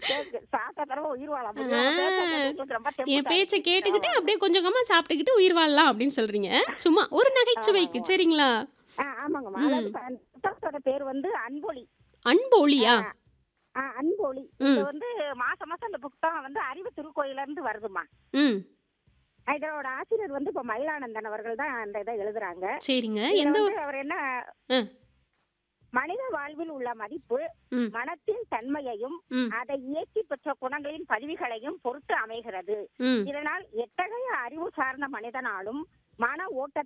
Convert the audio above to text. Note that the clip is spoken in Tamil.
கேக்கு சாப்பிட்ட தடவை உயிர் வாழாம ஆ. ரொம்ப தெம்பு என் பேச்ச தானே. கேட்டுக்கிட்டு அப்படியே கொஞ்சம் கொஞ்சமா சாப்பிட்டுக்கிட்டு உயிர் வாழலாம் அப்படின்னு சொல்றீங்க சும்மா ஒரு நகைச்சுவைக்கு ஆமாங்க. சரிங்களா ஆ, ஆமாங்கம்மா ம். அதாவது ப- புத்தகத்தோட பேர் வந்து அன்பொழி அன்போலியா ஆ, அன்பொழி ம் இது வந்து மாசம் மாசம் இந்த புத்தகம் வந்து அறிவு திருக்கோயில இருந்து வருதுமா ம் இதோட ஆசிரியர் வந்து இப்ப மயிலானந்தன் அவர்கள் தான் அந்த இதை எழுதுறாங்க சரிங்க இதுல எந்த வந்து அவர் என்ன ஆ. மனித வாழ்வில் உள்ள மதிப்பு ம் மனத்தின் தன்மையையும் ம் அதை இயக்கி பெற்ற குணங்களின் பதிவுகளையும் பொறுத்து அமைகிறது ம் இதனால் எத்தகைய அறிவு சார்ந்த மனிதனாலும் மன ஓட்ட